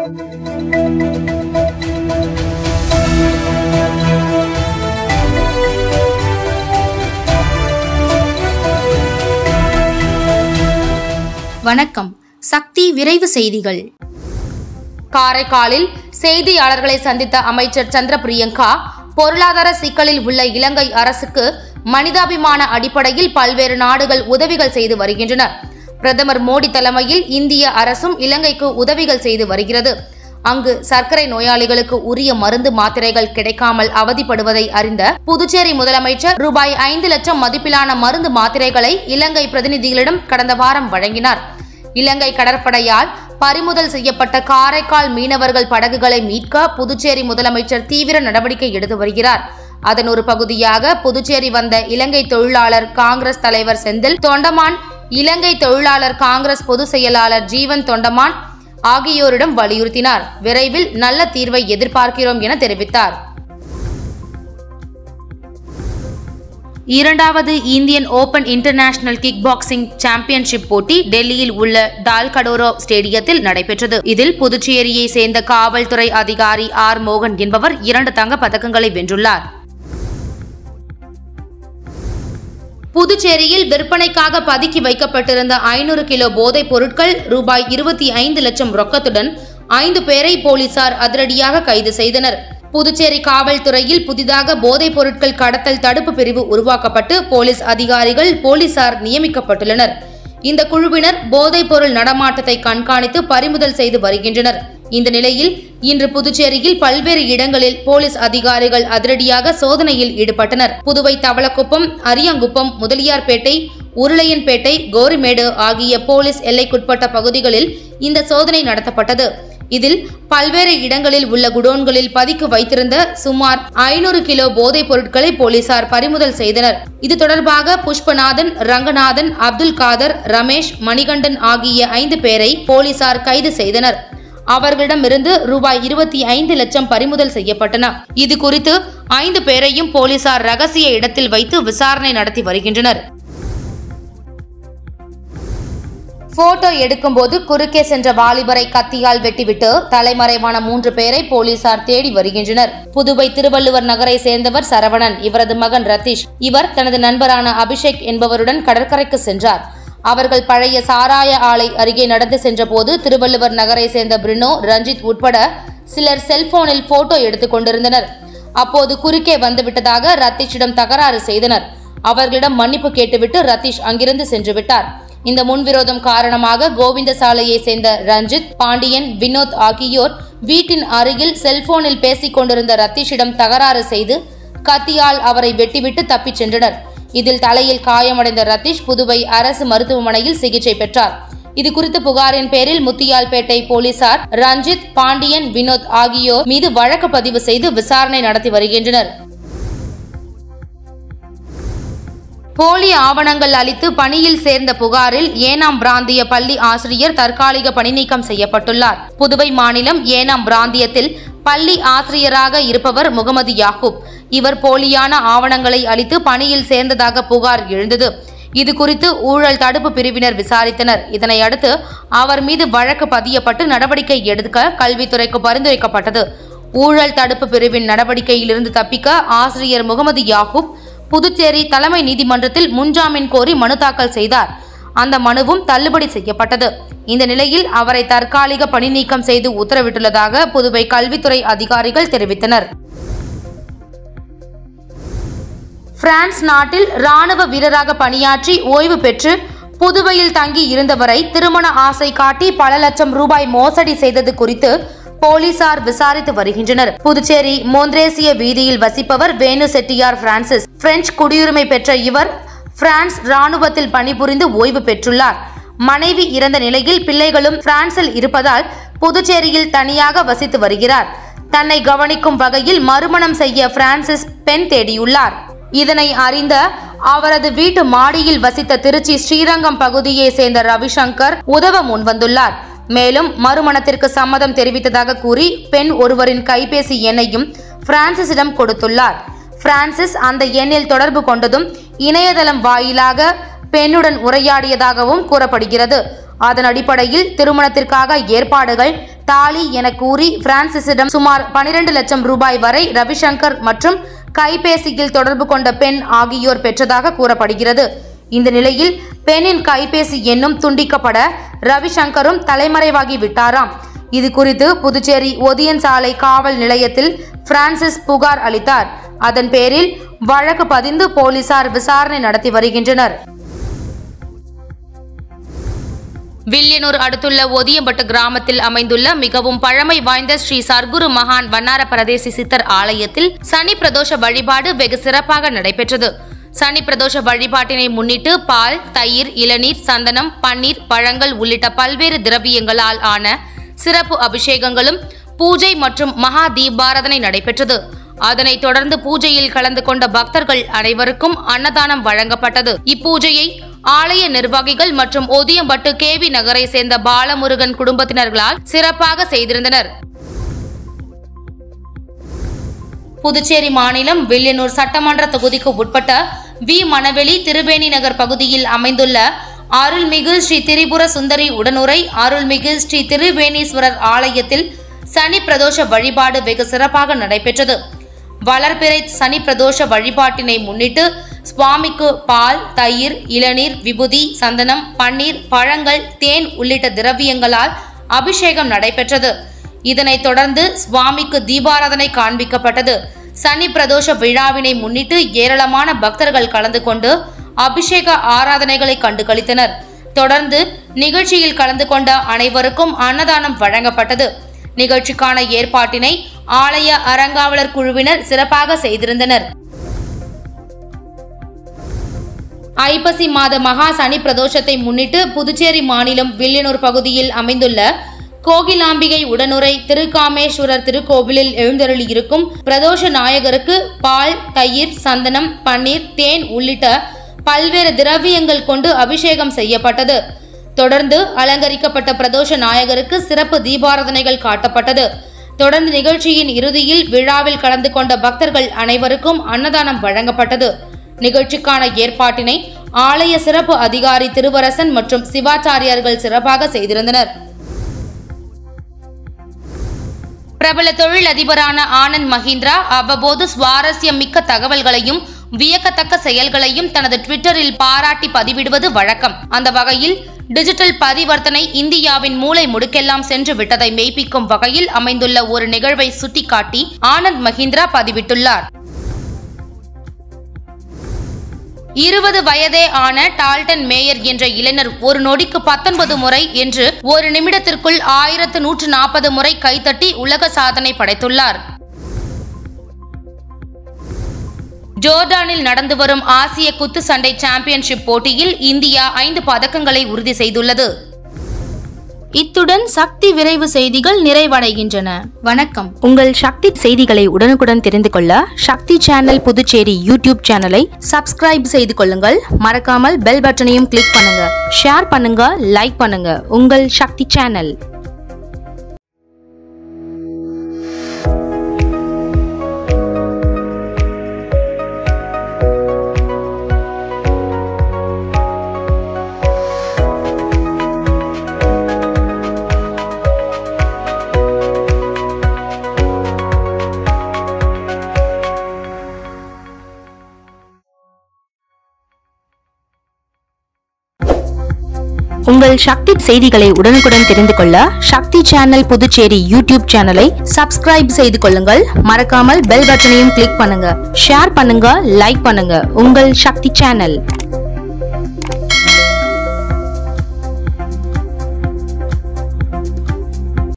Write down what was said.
வணக்கம் சக்தி விரைவு செய்திகள் காரைக்காலில் செய்தியாளர்களை சந்தித்த அமைச்சர் சந்திர பிரியங்கா பொருளாதார சிக்கலில் உள்ள இலங்கை அரசுக்கு மனிதாபிமான அடிப்படையில் பல்வேறு நாடுகள் உதவிகள் செய்து வருகின்றன பிரதமர் மோடி தலைமையில் இந்திய அரசும் இலங்கைக்கு உதவிகள் செய்து வருகிறது அங்கு சர்க்கரை நோயாளிகளுக்கு உரிய மருந்து மாத்திரைகள் கிடைக்காமல் அவதிப்படுவதை அறிந்த புதுச்சேரி முதலமைச்சர் ரூபாய் ஐந்து லட்சம் மதிப்பிலான மருந்து மாத்திரைகளை இலங்கை பிரதிநிதிகளிடம் கடந்த வாரம் வழங்கினார் இலங்கை கடற்படையால் பறிமுதல் செய்யப்பட்ட காரைக்கால் மீனவர்கள் படகுகளை மீட்க புதுச்சேரி முதலமைச்சர் தீவிர நடவடிக்கை எடுத்து வருகிறார் அதன் ஒரு பகுதியாக புதுச்சேரி வந்த இலங்கை தொழிலாளர் காங்கிரஸ் தலைவர் செந்தில் தொண்டமான் இலங்கை தொழிலாளர் காங்கிரஸ் பொதுச் செயலாளர் ஜீவன் தொண்டமான் ஆகியோரிடம் வலியுறுத்தினார் விரைவில் நல்ல தீர்வை எதிர்பார்க்கிறோம் என தெரிவித்தார் இரண்டாவது Indian open international kick boxing championship போட்டி டெல்லியில் உள்ள டால்கடோரோ ஸ்டேடியத்தில் நடைபெற்றது இதில் புதுச்சேரியை சேர்ந்த காவல்துறை அதிகாரி ஆர் மோகன் என்பவர் இரண்டு தங்க பதக்கங்களை வென்றுள்ளார் புதுச்சேரியில் விற்பனைக்காக பதுக்கி வைக்கப்பட்டிருந்த ஐநூறு கிலோ போதைப் பொருட்கள் ரூபாய் இருபத்தி ஐந்து லட்சம் ரொக்கத்துடன் ஐந்து பேரை போலீசார் அதிரடியாக கைது செய்தனர் புதுச்சேரி காவல்துறையில் புதிதாக போதைப் பொருட்கள் கடத்தல் தடுப்பு பிரிவு உருவாக்கப்பட்டு போலீஸ் அதிகாரிகள் போலீசார் நியமிக்கப்பட்டுள்ளனர் இந்த குழுவினர் போதைப் பொருள் நடமாட்டத்தை கண்காணித்து பறிமுதல் செய்து வருகின்றனர் இந்த நிலையில் இன்று புதுச்சேரியில் பல்வேறு இடங்களில் போலீஸ் அதிகாரிகள் அதிரடியாக சோதனையில் ஈடுபட்டனர் புதுவை தவளக்குப்பம் அரியாங்குப்பம் முதலியார்பேட்டை உருளையன்பேட்டை கோரிமேடு ஆகிய போலீஸ் எல்லைக்குட்பட்ட பகுதிகளில் இந்த சோதனை நடத்தப்பட்டது இதில் பல்வேறு இடங்களில் உள்ள குடோன்களில் பதுக்கி வைத்திருந்த சுமார் ஐநூறு கிலோ போதைப் பொருட்களை போலீசார் பறிமுதல் செய்தனர் இது தொடர்பாக புஷ்பநாதன் ரங்கநாதன் அப்துல் காதர் ரமேஷ் மணிகண்டன் ஆகிய ஐந்து பேரை போலீசார் கைது செய்தனர் அவர்களிடமிருந்து ரூபாய் இருபத்தி ஐந்து லட்சம் பறிமுதல் செய்யப்பட்டன இது குறித்து ஐந்து பேரையும் போலீசார் ரகசிய இடத்தில் வைத்து விசாரணை நடத்தி வருகின்றனர் போட்டோ எடுக்கும்போது குறுக்கே சென்ற வாலிபரை கத்தியால் வெட்டிவிட்டு தலைமறைவான மூன்று பேரை போலீசார் தேடி வருகின்றனர் புதுவை திருவள்ளுவர் நகரை சேர்ந்தவர் சரவணன் இவரது மகன் ரதீஷ் இவர் தனது நண்பரான அபிஷேக் என்பவருடன் கடற்கரைக்கு சென்றார் அவர்கள் பழைய சாராய ஆலை அருகே நடந்து சென்றபோது திருவள்ளுவர் நகரை சேர்ந்த பிரினோ ரஞ்சித் உட்பட சிலர் செல்போனில் போட்டோ எடுத்துக் கொண்டிருந்தனர் அப்போது குறுக்கே வந்துவிட்டதாக ரத்தீஷிடம் தகராறு செய்தனர் அவர்களிடம் மன்னிப்பு கேட்டுவிட்டு ரத்தீஷ் அங்கிருந்து சென்று விட்டார் இந்த முன்விரோதம் காரணமாக கோவிந்த சாலையை சேர்ந்த ரஞ்சித் பாண்டியன் வினோத் ஆகியோர் வீட்டின் அருகில் செல்போனில் பேசிக் கொண்டிருந்த ரத்தீஷிடம் தகராறு செய்து கத்தியால் அவரை வெட்டிவிட்டு தப்பிச் சென்றனர் இதில் தலையில் காயமடைந்த ரத்தீஷ் புதுவை அரசு மருத்துவமனையில் சிகிச்சை பெற்றார் இது குறித்த புகாரின் பேரில் முத்தியால்பேட்டை போலீசார் ரஞ்சித் பாண்டியன் வினோத் ஆகியோர் மீது வழக்கு பதிவு செய்து விசாரணை நடத்தி வருகின்றனர் போலி ஆவணங்கள் அளித்து பணியில் சேர்ந்த புகாரில் ஏனாம் பிராந்திய பள்ளி ஆசிரியர் தற்காலிக பணிநீக்கம் செய்யப்பட்டுள்ளார் புதுவை மாநிலம் ஏனாம் பிராந்தியத்தில் பள்ளி ஆசிரியராக இருப்பவர் முகமது யாக்கூப் இவர் போலியான ஆவணங்களை அளித்து பணியில் சேர்ந்ததாக புகார் எழுந்தது இது குறித்து ஊழல் தடுப்பு பிரிவினர் விசாரித்தனர் இதனை அடுத்து அவர் மீது வழக்கு பதியப்பட்டு நடவடிக்கை எடுக்க கல்வித்துறைக்கு பரிந்துரைக்கப்பட்டது ஊழல் தடுப்பு பிரிவின் நடவடிக்கையிலிருந்து தப்பிக்க ஆசிரியர் முகமது யாக்கூப் புதுச்சேரி தலைமை நீதிமன்றத்தில் முன்ஜாமீன் கோரி மனு தாக்கல் செய்தார் அந்த மனுவும் தள்ளுபடி செய்யப்பட்டது இந்த நிலையில் அவரை தற்காலிக பணி நீக்கம் செய்து உத்தரவிட்டுள்ளதாக புதுவை கல்வித்துறை அதிகாரிகள் தெரிவித்தனர் பிரான்ஸ் நாட்டில் ராணுவ வீரராக பணியாற்றி ஓய்வு பெற்று புதுவையில் தங்கி இருந்தவரை திருமண ஆசை காட்டி பல லட்சம் ரூபாய் மோசடி செய்தது குறித்து போலீசார் விசாரித்து வருகின்றனர் புதுச்சேரி மோந்திரேசிய வீதியில் வசிப்பவர் வேணு செட்டியார் பிரான்சிஸ் பிரெஞ்சு குடியுரிமை பெற்ற இவர் பிரான்ஸ் ராணுவத்தில் பணிபுரிந்து ஓய்வு பெற்றுள்ளார் மனைவி இறந்த நிலையில் பிள்ளைகளும் பிரான்சில் இருப்பதால் புதுச்சேரியில் தனியாக வசித்து வருகிறார் தன்னை கவனிக்கும் வகையில் மறுமணம் செய்ய பிரான்சிஸ் பெண் தேடியுள்ளார் இதனை அறிந்த அவரது வீட்டு மாடியில் வசித்த திருச்சி ஸ்ரீரங்கம் பகுதியை சேர்ந்த ரவிசங்கர் உதவ முன்வந்துள்ளார் மேலும் மறுமணத்திற்கு சம்மதம் தெரிவித்ததாக கூறி பெண் ஒருவரின் கைபேசி எண்ணையும் பிரான்சிஸிடம் கொடுத்துள்ளார் பிரான்சிஸ் அந்த எண்ணில் தொடர்பு கொண்டதும் இணையதளம் வாயிலாக பெண்ணுடன் உரையாடியதாகவும் கூறப்படுகிறது அதன் அடிப்படையில் திருமணத்திற்காக ஏற்பாடுகள் தாலி என கூறி பிரான்சிஸிடம் சுமார் 12 லட்சம் ரூபாய் வரை ரவிசங்கர் மற்றும் கைபேசியில் தொடர்பு கொண்ட பெண் ஆகியோர் பெற்றதாக கூறப்படுகிறது இந்த நிலையில் பெண்ணின் கைபேசி எண்ணும் துண்டிக்கப்பட ரவிசங்கரும் தலைமறைவாகி விட்டாராம் இது குறித்து புதுச்சேரி ஒதியன் சாலை காவல் நிலையத்தில் பிரான்சிஸ் புகார் அளித்தார் அதன் பேரில் வழக்கு பதிந்து போலீசார் விசாரணை நடத்தி வருகின்றனர் வில்லியனூர் அடுத்துள்ள ஒதியம்பட்டு கிராமத்தில் அமைந்துள்ள மிகவும் பழமை வாய்ந்த ஸ்ரீ சர்க்குரு மகான் வண்ணார பிரதேசி சித்தர் ஆலயத்தில் சனி பிரதோஷ வழிபாடு வெகு சிறப்பாக நடைபெற்றது சனி பிரதோஷ வழிபாட்டினை முன்னிட்டு பால் தயிர் இளநீர் சந்தனம் பன்னீர் பழங்கள் உள்ளிட்ட பல்வேறு திரவியங்களால் ஆன சிறப்பு அபிஷேகங்களும் பூஜை மற்றும் மகா தீபாராதனை நடைபெற்றது அதனைத் தொடர்ந்து பூஜையில் கலந்து கொண்ட பக்தர்கள் அனைவருக்கும் அன்னதானம் வழங்கப்பட்டது இப்பூஜையை ஆலய நிர்வாகிகள் மற்றும் ஒதியம்பட்டு கேவி நகரை சேர்ந்த பாலமுருகன் குடும்பத்தினர்களால் சிறப்பாக செய்திருந்தனர் புதுச்சேரி மாநிலம் வில்லியனூர் சட்டமன்ற தொகுதிக்கு உட்பட்ட வி மணவெளி திருவேணி நகர் பகுதியில் அமைந்துள்ள அருள்மிகு ஸ்ரீ திரிபுர சுந்தரி உடனுரை அருள்மிகு ஸ்ரீ திருவேணீஸ்வரர் ஆலயத்தில் சனி பிரதோஷ வழிபாடு வெகு சிறப்பாக நடைபெற்றது வளர்பிறை சனி பிரதோஷ வழிபாட்டினை முன்னிட்டு சுவாமிக்கு பால் தயிர் இளநீர் விபூதி சந்தனம் பன்னீர் பழங்கள் தேன் உள்ளிட்ட திரவியங்களால் அபிஷேகம் நடைபெற்றது இதனைத் தொடர்ந்து சுவாமிக்கு தீபாராதனை காண்பிக்கப்பட்டது சனி பிரதோஷ விழாவினை முன்னிட்டு ஏராளமான பக்தர்கள் கலந்து கொண்டு அபிஷேக ஆராதனைகளை கண்டு களித்தனர் தொடர்ந்து நிகழ்ச்சியில் கலந்து கொண்ட அனைவருக்கும் அன்னதானம் வழங்கப்பட்டது நிகழ்ச்சிக்கான ஏற்பாட்டினை ஆலய அறங்காவலர் குழுவினர் சிறப்பாக செய்திருந்தனர் ஐப்பசி மாத மகா சனி பிரதோஷத்தை முன்னிட்டு புதுச்சேரி மாநிலம் வில்லியனூர் பகுதியில் அமைந்துள்ள கோகிலாம்பிகை உடனுரை திருக்காமேஸ்வரர் திருக்கோவிலில் எழுந்தருளியிருக்கும் பிரதோஷ நாயகருக்கு பால் தயிர் சந்தனம் பன்னீர் தேன் உள்ளிட்ட பல்வேறு திரவியங்கள் கொண்டு அபிஷேகம் செய்யப்பட்டது தொடர்ந்து அலங்கரிக்கப்பட்ட பிரதோஷ நாயகருக்கு சிறப்பு தீபாராதனைகள் காட்டப்பட்டது தொடர்ந்து நிகழ்ச்சியின் இறுதியில் விழாவில் கலந்து கொண்ட பக்தர்கள் அனைவருக்கும் அன்னதானம் வழங்கப்பட்டது நிகழ்ச்சிக்கான ஏற்பாட்டினை ஆலய சிறப்பு அதிகாரி திருவரசன் மற்றும் சிவாச்சாரியார்கள் சிறப்பாக செய்திருந்தனர் பிரபல தொழில் அதிபரான ஆனந்த் மஹிந்திரா அவ்வப்போது சுவாரஸ்யம் மிக்க தகவல்களையும் வியக்கத்தக்க செயல்களையும் தனது ட்விட்டரில் பாராட்டி பதிவிடுவது வழக்கம் அந்த வகையில் டிஜிட்டல் பரிவர்த்தனை இந்தியாவின் மூலை முடுக்கெல்லாம் சென்று விட்டதை மெய்ப்பிக்கும் வகையில் அமைந்துள்ள ஒரு நிகழ்வை சுட்டிக்காட்டி ஆனந்த் மஹிந்திரா பதிவிட்டுள்ளார் இருபது வயதே ஆன டால்டன் மேயர் என்ற இளைஞர் ஒரு நொடிக்கு பத்தொன்பது முறை என்று ஒரு நிமிடத்திற்குள் ஆயிரத்து நூற்று நாற்பது முறை கைத்தட்டி உலக சாதனை படைத்துள்ளார் ஜோர்டானில் நடந்து வரும் ஆசிய குத்துச்சண்டை சாம்பியன்ஷிப் போட்டியில் இந்தியா ஐந்து பதக்கங்களை உறுதி செய்துள்ளது இத்துடன் சக்தி விரைவு செய்திகள் நிறைவடைகின்றன வணக்கம் உங்கள் சக்தி செய்திகளை உடனுக்குடன் தெரிந்து கொள்ள சக்தி சேனல் புதுச்சேரி யூடியூப் சேனலை சப்ஸ்கிரைப் செய்து கொள்ளுங்கள் மறக்காமல் பெல் பட்டனையும் கிளிக் பண்ணுங்க ஷேர் பண்ணுங்க லைக் பண்ணுங்க உங்கள் சக்தி சேனல் உங்கள் சக்தி செய்திகளை உடனுக்குடன் தெரிந்து கொள்ள சக்தி சேனல் புதுச்சேரி யூடியூப் சேனலை சப்ஸ்கிரைப் செய்து கொள்ளுங்கள் மறக்காமல் பெல் பட்டனையும் கிளிக் பண்ணுங்க ஷேர் பண்ணுங்க லைக் பண்ணுங்க உங்கள் சக்தி சேனல்